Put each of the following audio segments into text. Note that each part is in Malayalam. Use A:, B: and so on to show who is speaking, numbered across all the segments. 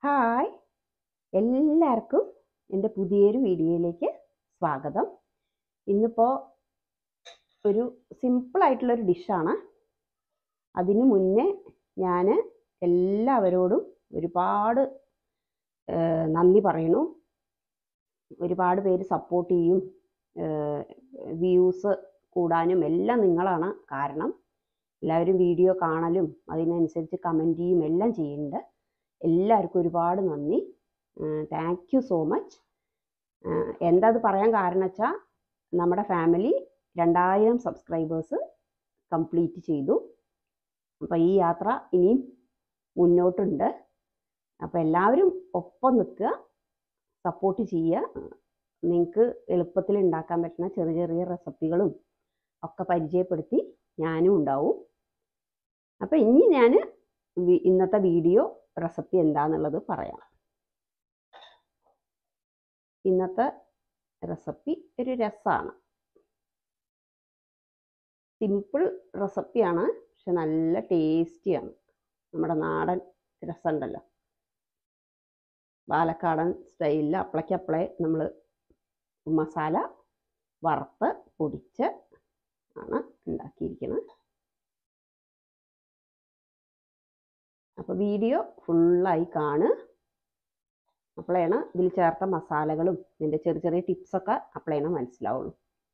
A: ഹായ് എല്ലാവർക്കും എൻ്റെ പുതിയൊരു വീഡിയോയിലേക്ക് സ്വാഗതം ഇന്നിപ്പോൾ ഒരു സിമ്പിളായിട്ടുള്ളൊരു ഡിഷാണ് അതിനു മുന്നേ ഞാൻ എല്ലാവരോടും ഒരുപാട് ഏഹ്, നന്ദി പറയണു ഒരുപാട് പേര് സപ്പോർട്ട് ചെയ്യും വ്യൂസ് കൂടാനും എല്ലാം നിങ്ങളാണ് കാരണം എല്ലാവരും വീഡിയോ കാണലും അതിനനുസരിച്ച് കമൻറ്റ് ചെയ്യും എല്ലാം ചെയ്യുന്നുണ്ട് എല്ലാവർക്കും ഒരുപാട് നന്ദി താങ്ക് യു സോ മച്ച് എന്താ അത് പറയാൻ കാരണം വെച്ചാൽ നമ്മുടെ ഫാമിലി രണ്ടായിരം സബ്സ്ക്രൈബേഴ്സ് കംപ്ലീറ്റ് ചെയ്തു അപ്പോൾ ഈ യാത്ര ഇനിയും മുന്നോട്ടുണ്ട് അപ്പോൾ എല്ലാവരും ഒപ്പം നിൽക്കുക സപ്പോർട്ട് ചെയ്യുക നിങ്ങൾക്ക് എളുപ്പത്തിൽ ഉണ്ടാക്കാൻ പറ്റുന്ന ചെറിയ ചെറിയ റെസിപ്പികളും ഒക്കെ പരിചയപ്പെടുത്തി ഞാനും ഉണ്ടാവും അപ്പോൾ ഇനി ഞാൻ ഇന്നത്തെ വീഡിയോ റെസിപ്പി എന്താണെന്നുള്ളത് പറയാം ഇന്നത്തെ റെസിപ്പി ഒരു രസമാണ് സിമ്പിൾ റെസിപ്പിയാണ് പക്ഷെ നല്ല ടേസ്റ്റിയാണ് നമ്മുടെ നാടൻ രസമുണ്ടല്ലോ പാലക്കാടൻ സ്റ്റൈലിൽ അപ്പളയ്ക്കപ്പളെ നമ്മൾ മസാല വറുത്ത് പൊടിച്ച് ആണ് ഉണ്ടാക്കിയിരിക്കുന്നത് അപ്പോൾ വീഡിയോ ഫുള്ളായി കാണുക അപ്പോഴാണ് ഇതിൽ ചേർത്ത മസാലകളും ഇതിൻ്റെ ചെറിയ ചെറിയ ടിപ്സൊക്കെ അപ്പോഴാണ് മനസ്സിലാവുള്ളൂ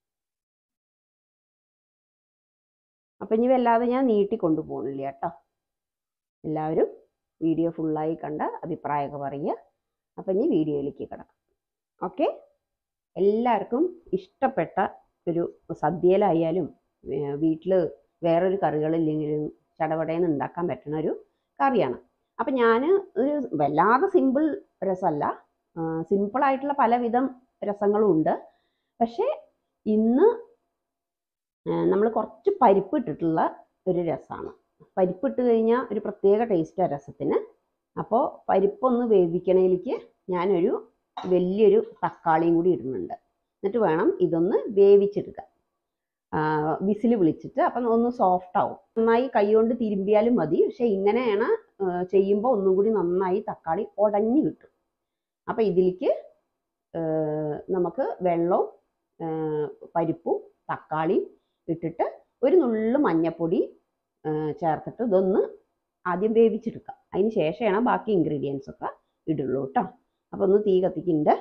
A: അപ്പം ഇനി വല്ലാതെ ഞാൻ നീട്ടി കൊണ്ടുപോകണില്ല കേട്ടോ എല്ലാവരും വീഡിയോ ഫുള്ളായി കണ്ട് അഭിപ്രായമൊക്കെ പറയുക അപ്പം ഇനി വീഡിയോയിലേക്ക് കിടക്കാം ഓക്കെ എല്ലാവർക്കും ഇഷ്ടപ്പെട്ട ഒരു സദ്യയിലായാലും വീട്ടിൽ വേറൊരു കറികളില്ലെങ്കിലും ചടപടയെന്ന് ഉണ്ടാക്കാൻ പറ്റുന്ന ഒരു കറിയാണ് അപ്പം ഞാൻ ഒരു വല്ലാതെ സിമ്പിൾ രസമല്ല സിമ്പിളായിട്ടുള്ള പലവിധം രസങ്ങളും ഉണ്ട് പക്ഷേ ഇന്ന് നമ്മൾ കുറച്ച് പരിപ്പ് ഇട്ടിട്ടുള്ള ഒരു രസമാണ് പരിപ്പ് ഇട്ട് കഴിഞ്ഞാൽ ഒരു പ്രത്യേക ടേസ്റ്റാണ് രസത്തിന് അപ്പോൾ പരിപ്പൊന്ന് വേവിക്കണേലേക്ക് ഞാനൊരു വലിയൊരു തക്കാളിയും കൂടി ഇടുന്നുണ്ട് എന്നിട്ട് വേണം ഇതൊന്ന് വേവിച്ചെടുക്കാൻ വിസിൽ വിളിച്ചിട്ട് അപ്പം ഒന്ന് സോഫ്റ്റ് ആവും നന്നായി കൈകൊണ്ട് തിരുമ്പിയാലും മതി പക്ഷെ ഇങ്ങനെയാണ് ചെയ്യുമ്പോൾ ഒന്നും കൂടി നന്നായി തക്കാളി ഉടഞ്ഞു കിട്ടും അപ്പം ഇതിലേക്ക് നമുക്ക് വെള്ളവും പരിപ്പും തക്കാളിയും ഇട്ടിട്ട് ഒരു നുള്ളു മഞ്ഞപ്പൊടി ചേർത്തിട്ട് ഇതൊന്ന് ആദ്യം വേവിച്ചെടുക്കാം അതിന് ശേഷമാണ് ബാക്കി ഇൻഗ്രീഡിയൻസ് ഒക്കെ ഇടുള്ളൂ കേട്ടോ അപ്പോൾ ഒന്ന് തീ കത്തിക്കുന്നുണ്ട്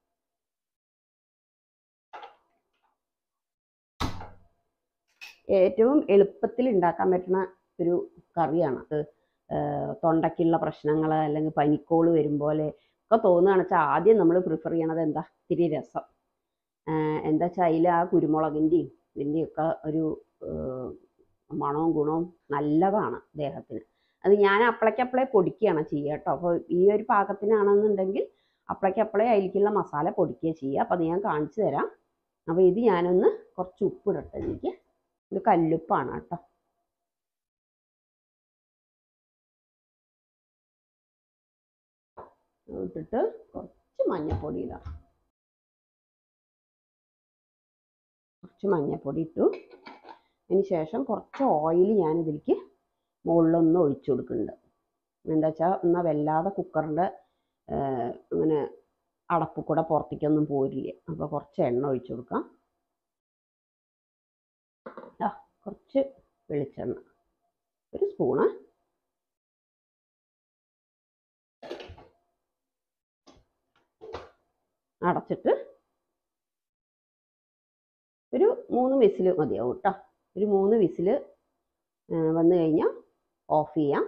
A: ഏറ്റവും എളുപ്പത്തിൽ ഉണ്ടാക്കാൻ പറ്റുന്ന ഒരു കറിയാണ് അത് തൊണ്ടയ്ക്കുള്ള പ്രശ്നങ്ങൾ അല്ലെങ്കിൽ പനിക്കോള് വരും പോലെ ഒക്കെ തോന്നുകയാണെന്ന് വെച്ചാൽ ആദ്യം നമ്മൾ പ്രിഫർ ചെയ്യണത് എന്താ ഇത്തിരി രസം എന്താ വെച്ചാൽ അതിൽ ആ കുരുമുളകിൻ്റെയും ഇതിൻ്റെയൊക്കെ ഒരു മണവും ഗുണവും നല്ലതാണ് ദേഹത്തിന് അത് ഞാൻ അപ്പളയ്ക്കപ്പളെ പൊടിക്കുകയാണ് ചെയ്യുക കേട്ടോ അപ്പോൾ ഈ ഒരു പാകത്തിനാണെന്നുണ്ടെങ്കിൽ അപ്പളയ്ക്കപ്പളെ അതിലേക്കുള്ള മസാല പൊടിക്കുക ചെയ്യുക അപ്പോൾ അത് ഞാൻ കാണിച്ചു തരാം അപ്പോൾ ഇത് ഞാനൊന്ന് കുറച്ച് ഉപ്പിടട്ടെ എനിക്ക് ഇത് കല്ലുപ്പാണ് കേട്ടോ ഇട്ടിട്ട് കുറച്ച് മഞ്ഞൾപ്പൊടി ഇടാം കുറച്ച് മഞ്ഞൾപ്പൊടി ഇട്ടു അതിന് ശേഷം കുറച്ച് ഓയിൽ ഞാൻ ഇതിലേക്ക് മുകളിലൊന്ന് ഒഴിച്ചു കൊടുക്കുന്നുണ്ട് എന്താ വെച്ചാൽ എന്നാൽ വല്ലാതെ കുക്കറിൻ്റെ അങ്ങനെ അടപ്പ് കൂടെ പുറത്തേക്കൊന്നും പോരില്ല അപ്പോൾ കുറച്ച് എണ്ണ ഒഴിച്ചു കൊടുക്കാം ആ കുറച്ച് വെളിച്ചെണ്ണ ഒരു സ്പൂണ് അടച്ചിട്ട് ഒരു മൂന്ന് വിസിൽ മതിയാവും കേട്ടോ ഒരു മൂന്ന് വിസിൽ വന്നു കഴിഞ്ഞാൽ ഓഫ് ചെയ്യാം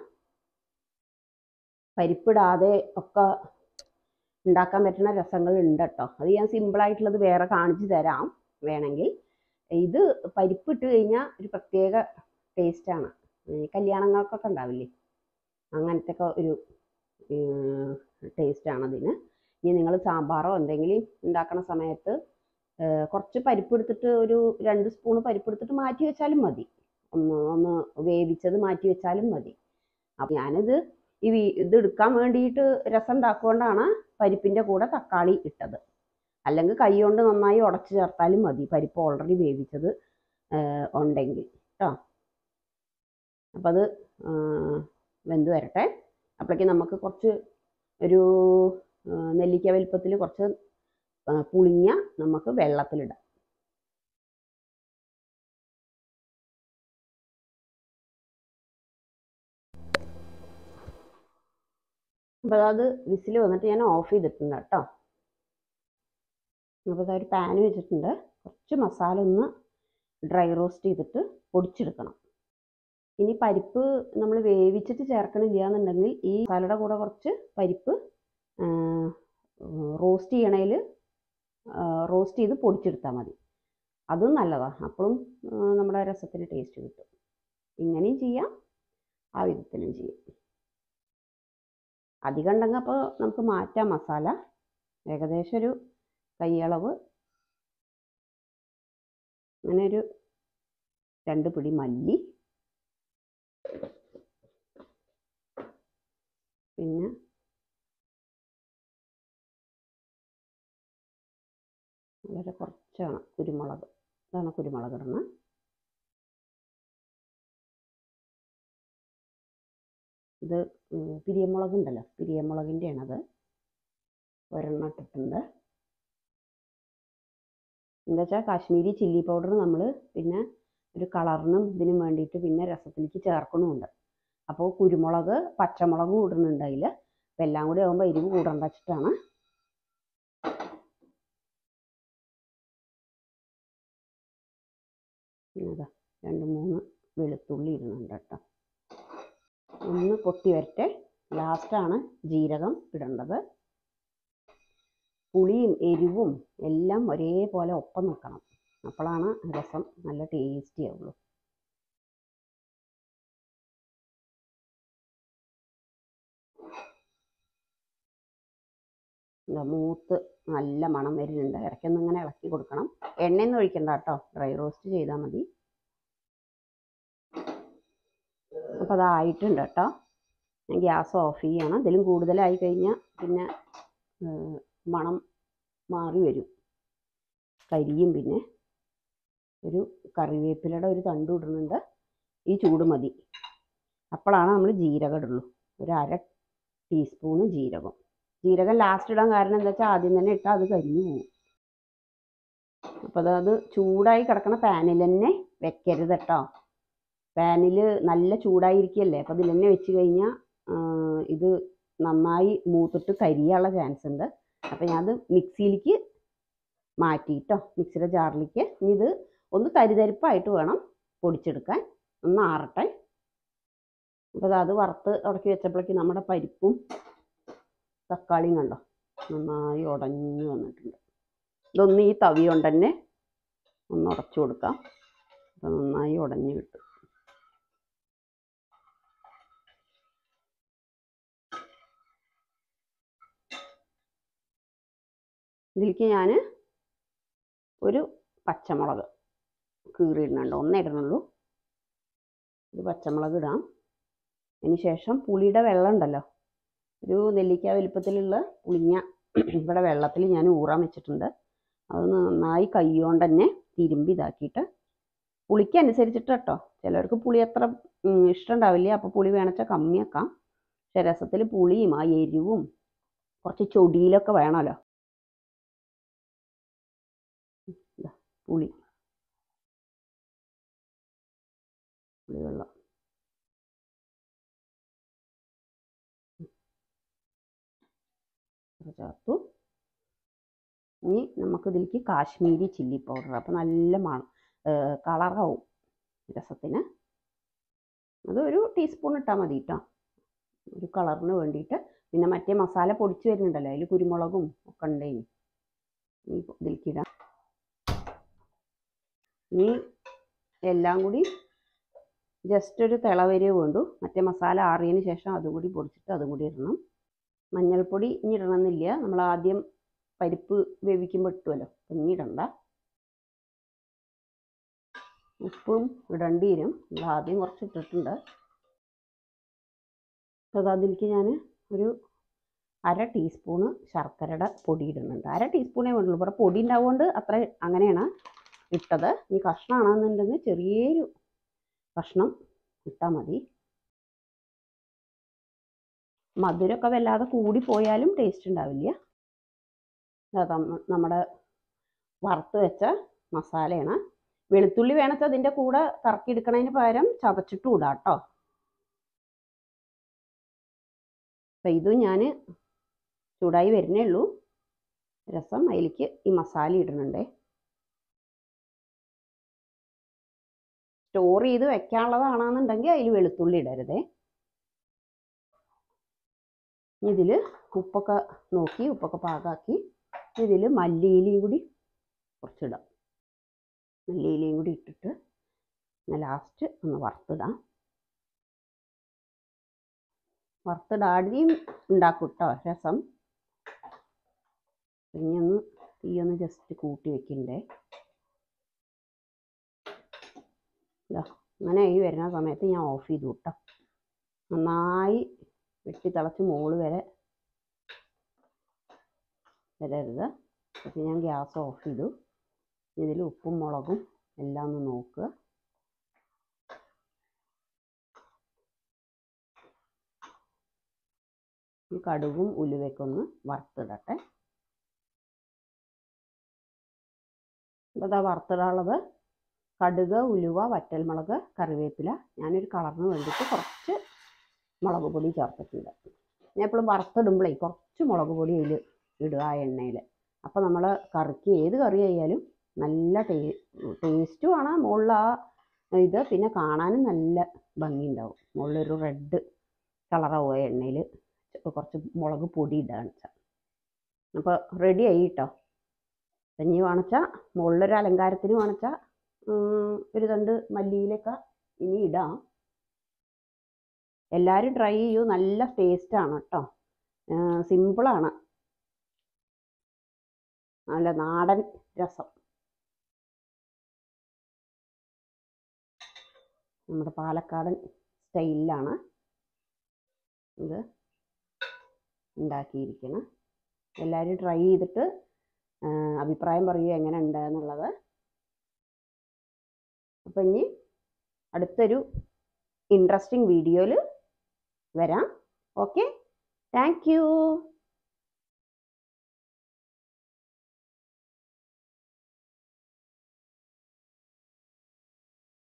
A: പരിപ്പിടാതെ ഒക്കെ ഉണ്ടാക്കാൻ പറ്റുന്ന രസങ്ങൾ ഉണ്ട് കേട്ടോ അത് ഞാൻ സിമ്പിളായിട്ടുള്ളത് വേറെ കാണിച്ചു തരാം വേണമെങ്കിൽ ഇത് പരിപ്പിട്ട് കഴിഞ്ഞാൽ ഒരു പ്രത്യേക ടേസ്റ്റാണ് കല്യാണങ്ങൾക്കൊക്കെ ഉണ്ടാവില്ലേ അങ്ങനത്തെ ഒക്കെ ഒരു ടേസ്റ്റാണ് അതിന് ഇനി നിങ്ങൾ സാമ്പാറോ എന്തെങ്കിലും ഉണ്ടാക്കണ സമയത്ത് കുറച്ച് പരിപ്പ് എടുത്തിട്ട് ഒരു രണ്ട് സ്പൂണ് പരിപ്പ് എടുത്തിട്ട് മാറ്റി വെച്ചാലും മതി ഒന്ന് ഒന്ന് വേവിച്ചത് മാറ്റി വെച്ചാലും മതി അപ്പം ഞാനിത് ഈ ഇത് എടുക്കാൻ വേണ്ടിയിട്ട് രസം ഉണ്ടാക്കുകൊണ്ടാണ് പരിപ്പിൻ്റെ കൂടെ തക്കാളി ഇട്ടത് അല്ലെങ്കിൽ കൈ കൊണ്ട് നന്നായി ഉടച്ച് ചേർത്താലും മതി പരിപ്പ് ഓൾറെഡി വേവിച്ചത് ഉണ്ടെങ്കിൽ കേട്ടോ അപ്പം അത് വെന്ത് വരട്ടെ അപ്പോഴേക്കും നമുക്ക് കുറച്ച് ഒരു ആ, നെല്ലിക്ക വലിപ്പത്തിൽ കുറച്ച് ആ, പുളിങ്ങ നമുക്ക് വെള്ളത്തിലിടാം അപ്പോൾ അത് വിസിൽ വന്നിട്ട് ഞാൻ ഓഫ് ചെയ്തിട്ടുണ്ട് കേട്ടോ അപ്പോൾ അതൊരു പാൻ വെച്ചിട്ടുണ്ട് കുറച്ച് മസാല ഒന്ന് ഡ്രൈ റോസ്റ്റ് ചെയ്തിട്ട് പൊടിച്ചെടുക്കണം ഇനി പരിപ്പ് നമ്മൾ വേവിച്ചിട്ട് ചേർക്കണില്ല എന്നുണ്ടെങ്കിൽ ഈ മസാലയുടെ കൂടെ കുറച്ച് പരിപ്പ് റോസ്റ്റ് ചെയ്യണേൽ റോസ്റ്റ് ചെയ്ത് പൊടിച്ചെടുത്താൽ മതി അതും നല്ലതാണ് അപ്പോഴും നമ്മുടെ രസത്തിന് ടേസ്റ്റ് കിട്ടും ഇങ്ങനെയും ചെയ്യാം ആ വിധത്തിലും ചെയ്യാം അധികം ഉണ്ടെങ്കിൽ അപ്പോൾ നമുക്ക് മാറ്റാം മസാല ഏകദേശം ഒരു കൈയളവ് അങ്ങനെ ഒരു രണ്ട് പിടി മല്ലി പിന്നെ വളരെ കുറച്ചാണ് കുരുമുളക് ഇതാണ് കുരുമുളക് ഇടുന്നത് ഇത് ഉം, പിരിയമുളക് ഉണ്ടല്ലോ പിരിയമുളകിൻ്റെയാണത് ഒരെണ്ണം ഇട്ടിട്ടുണ്ട് എന്താ വെച്ചാൽ കാശ്മീരി ചില്ലി പൗഡർ നമ്മൾ പിന്നെ ഒരു കളറിനും ഇതിനും വേണ്ടിയിട്ട് പിന്നെ രസത്തിലേക്ക് ചേർക്കണമുണ്ട് അപ്പോൾ കുരുമുളക് പച്ചമുളകും ഇടുന്നുണ്ട് അതിൽ അപ്പം എല്ലാം കൂടി ആകുമ്പോൾ എരിവ് കൂടണ്ട വെച്ചിട്ടാണ് പിന്നെ ദാ രണ്ട് മൂന്ന് വെളുത്തുള്ളി ഇടുന്നുണ്ട് കേട്ടോ ഒന്ന് പൊട്ടി വരട്ടെ ലാസ്റ്റാണ് ജീരകം ഇടേണ്ടത് പുളിയും എരിവും എല്ലാം ഒരേപോലെ ഒപ്പം നിൽക്കണം അപ്പോഴാണ് രസം നല്ല ടേസ്റ്റി ആവുള്ളൂ ഇതാ മൂത്ത് നല്ല മണം വരുന്നുണ്ട് ഇടയ്ക്കൊന്ന് ഇങ്ങനെ ഇളക്കി കൊടുക്കണം എണ്ണയൊന്നും ഒഴിക്കണ്ട കേട്ടോ ഡ്രൈ റോസ്റ്റ് ചെയ്താൽ മതി അപ്പോൾ അതായിട്ടുണ്ട് കേട്ടോ ഞാൻ ഗ്യാസ് ഓഫ് ചെയ്യണം ഇതിലും കൂടുതലായി കഴിഞ്ഞാൽ പിന്നെ ഏർ, മണം മാറി വരും കരിയും പിന്നെ ഒരു കറിവേപ്പിലയുടെ ഒരു തണ്ട് ഇടുന്നുണ്ട് ഈ ചൂട് മതി അപ്പോഴാണ് നമ്മൾ ജീരകം ഇടുള്ളൂ ഒരു അര ടീസ്പൂണ് ജീരകം ജീരകം ലാസ്റ്റ് ഇടാൻ കാരണം എന്താ വെച്ചാൽ ആദ്യം തന്നെ ഇട്ടാൽ അത് കരിഞ്ഞു പോകും അപ്പോൾ അത് ചൂടായി കിടക്കണ പാനിൽ തന്നെ വെക്കരുത് കേട്ടോ പാനിൽ നല്ല ചൂടായിരിക്കല്ലേ അപ്പോൾ അതിൽ തന്നെ വെച്ച് കഴിഞ്ഞാൽ ഇത് നന്നായി മൂത്തിട്ട് കരിയാനുള്ള ചാൻസ് ഉണ്ട് അപ്പോൾ ഞാനത് മിക്സിയിലേക്ക് മാറ്റിയിട്ടോ മിക്സിയുടെ ജാറിലേക്ക് ഇനി ഇത് ഒന്ന് തരിതരിപ്പായിട്ട് വേണം പൊടിച്ചെടുക്കാൻ ഒന്ന് ആറട്ടെ അപ്പോൾ ദാ അത് വറുത്ത് ഉടക്കി വെച്ചപ്പോഴേക്ക് നമ്മുടെ പരിപ്പും തക്കാളിയും കണ്ടോ നന്നായി ഉടഞ്ഞു വന്നിട്ടുണ്ട് ഇതൊന്ന് ഈ തവി കൊണ്ട് തന്നെ ഒന്ന് ഉടച്ചു കൊടുക്കാം അപ്പോൾ നന്നായി ഉടഞ്ഞു കിട്ടും ഇതിലേക്ക് ഞാൻ ഒരു പച്ചമുളക് കീറിയിടുന്നുണ്ട് ഒന്നേ ഇടണുള്ളൂ ഒരു പച്ചമുളക് ഇടാം അതിന് ശേഷം പുളിയുടെ വെള്ളം ഉണ്ടല്ലോ ഒരു നെല്ലിക്ക വലിപ്പത്തിലുള്ള പുളിങ്ങ ഇവിടെ വെള്ളത്തിൽ ഞാൻ ഊറാൻ വെച്ചിട്ടുണ്ട് അത് നന്നായി കൈകൊണ്ട് തന്നെ തിരുമ്പി ഇതാക്കിയിട്ട് പുളിക്ക് അനുസരിച്ചിട്ട് കേട്ടോ ചിലർക്ക് പുളി അത്ര ഉം, ഇഷ്ടമുണ്ടാവില്ല അപ്പോൾ പുളി വേണച്ചാൽ കമ്മിയാക്കാം പക്ഷെ രസത്തിൽ പുളിയും ആ എരിവും കുറച്ച് ചൊടിയിലൊക്കെ വേണമല്ലോ ഇതാ, പുളി പുളിവെള്ളം ഇത് ചേർത്തു ഇനി നമുക്ക് ഇതിലേക്ക് കാശ്മീരി ചില്ലി പൗഡർ അപ്പോൾ നല്ല മണം കളറാവും രസത്തിന് അത് ഒരു ടീസ്പൂൺ ഇട്ടാൽ മതി കേട്ടോ ഒരു കളറിന് വേണ്ടിയിട്ട് പിന്നെ മറ്റേ മസാല പൊടിച്ച് വരുന്നുണ്ടല്ലോ അതിൽ കുരുമുളകും ഒക്കെ ഉണ്ടേനി ഈ ഇതിലേക്ക് ഇടാം ഇനി എല്ലാം കൂടി ജസ്റ്റ് ഒരു തിള വരികയെ വേണ്ടു മറ്റേ മസാല ആറിയതിന് ശേഷം അതും കൂടി പൊടിച്ചിട്ട് അതും കൂടി ഇടണം മഞ്ഞൾപ്പൊടി ഇനി ഇടണമെന്നില്ല നമ്മൾ ആദ്യം പരിപ്പ് വേവിക്കുമ്പോൾ ഇട്ടുമല്ലോ അപ്പം ഇനി ഇടണ്ട ഉപ്പും ഇടേണ്ടി വരും നമ്മൾ ആദ്യം കുറച്ച് ഇട്ടിട്ടുണ്ട് അപ്പോൾ അതിലേക്ക് ഞാൻ ഒരു അര ടീസ്പൂണ് ശർക്കരയുടെ പൊടി ഇടുന്നുണ്ട് അര ടീസ്പൂണേ വേണ്ടുള്ളൂ ഇവിടെ പൊടി ഉണ്ടാവുകൊണ്ട് അത്ര അങ്ങനെയാണ് ഇട്ടത് ഇനി കഷ്ണമാണെന്നുണ്ടെങ്കിൽ ചെറിയൊരു കഷ്ണം ഇട്ടാൽ മതി മധുരമൊക്കെ വല്ലാതെ കൂടിപ്പോയാലും ടേസ്റ്റ് ഉണ്ടാവില്ല ഇതാ തമ്മ- നമ്മുടെ വറുത്ത് വെച്ച മസാലയാണ് വെളുത്തുള്ളി വേണമെങ്കിൽ അതിൻ്റെ കൂടെ കറക്കിയെടുക്കണതിന് പകരം ചതച്ചിട്ടും ഇടാം കേട്ടോ അപ്പം ഇതും ഞാൻ ചൂടായി വരുന്നേ ഉള്ളൂ രസം അതിലേക്ക് ഈ മസാല ഇടുന്നുണ്ടേ സ്റ്റോർ ചെയ്ത് വെക്കാനുള്ളതാണെന്നുണ്ടെങ്കിൽ അതിൽ വെളുത്തുള്ളി ഇടരുതേ ഇതിൽ ഉപ്പൊക്കെ നോക്കി ഉപ്പൊക്കെ പാകാക്കി ഇതിൽ മല്ലിയിലയും കൂടി കുറച്ചിടാം മല്ലിയിലയും കൂടി ഇട്ടിട്ട് ലാസ്റ്റ് ഒന്ന് വറുത്തിടാം വറുത്തിടാതെയും ഉണ്ടാക്കും കേട്ടോ രസം ഇനി ഒന്ന് തീയൊന്ന് ജസ്റ്റ് കൂട്ടി വെക്കണ്ടേ ഇതാ അങ്ങനെ ഈ വരുന്ന സമയത്ത് ഞാൻ ഓഫ് ചെയ്തു കേട്ടോ നന്നായി വെട്ടി തിളച്ച് മുകളിൽ വരെ വരരുത് അപ്പം ഞാൻ ഗ്യാസ് ഓഫ് ചെയ്തു ഇതിൽ ഉപ്പും മുളകും എല്ലാം ഒന്ന് നോക്കുക ഈ കടുകും ഉലുവയൊക്കെ ഒന്ന് വറുത്തിടട്ടെ അപ്പോൾ ഇതാ വറുത്തിടാനുള്ളത് കടുക് ഉലുവ വറ്റൽമുളക് കറിവേപ്പില ഞാനൊരു കളറിന് വേണ്ടിയിട്ട് കുറച്ച് മുളക് പൊടി ചേർത്തിട്ടുണ്ട് ഞാൻ എപ്പോഴും വറുത്തിടുമ്പോഴേ കുറച്ച് മുളക് പൊടി അതിൽ ഇടുക ആ എണ്ണയിൽ അപ്പോൾ നമ്മൾ കറിക്ക് ഏത് കറി ആയാലും നല്ല ടേ ടേസ്റ്റും ആണ് മുകളിൽ ആ ഇത് പിന്നെ കാണാനും നല്ല ഭംഗി ഉണ്ടാവും മുകളിലൊരു റെഡ് കളറാവും ആ എണ്ണയിൽ കുറച്ച് മുളക് പൊടി ഇടുകയാണ് വെച്ചാൽ അപ്പോൾ റെഡി ആയി കേട്ടോ കഞ്ഞി വാണിച്ചാൽ മുകളിലൊരു അലങ്കാരത്തിന് വാണിച്ചാൽ ഒരു തണ്ട് മല്ലിയിലൊക്കെ ഇനി ഇടാം എല്ലാവരും ട്രൈ ചെയ്യൂ നല്ല ടേസ്റ്റാണ് കേട്ടോ സിമ്പിളാണ് നല്ല നാടൻ രസം നമ്മുടെ പാലക്കാടൻ സ്റ്റൈലിലാണ് ഇത് ഉണ്ടാക്കിയിരിക്കണം എല്ലാവരും ട്രൈ ചെയ്തിട്ട് ആ, അഭിപ്രായം പറയുക എങ്ങനെ ഉണ്ട് എന്നുള്ളത് അപ്പം ഇനി അടുത്തൊരു ഇൻട്രസ്റ്റിംഗ് വീഡിയോയിൽ വരാം ഓക്കെ താങ്ക് യു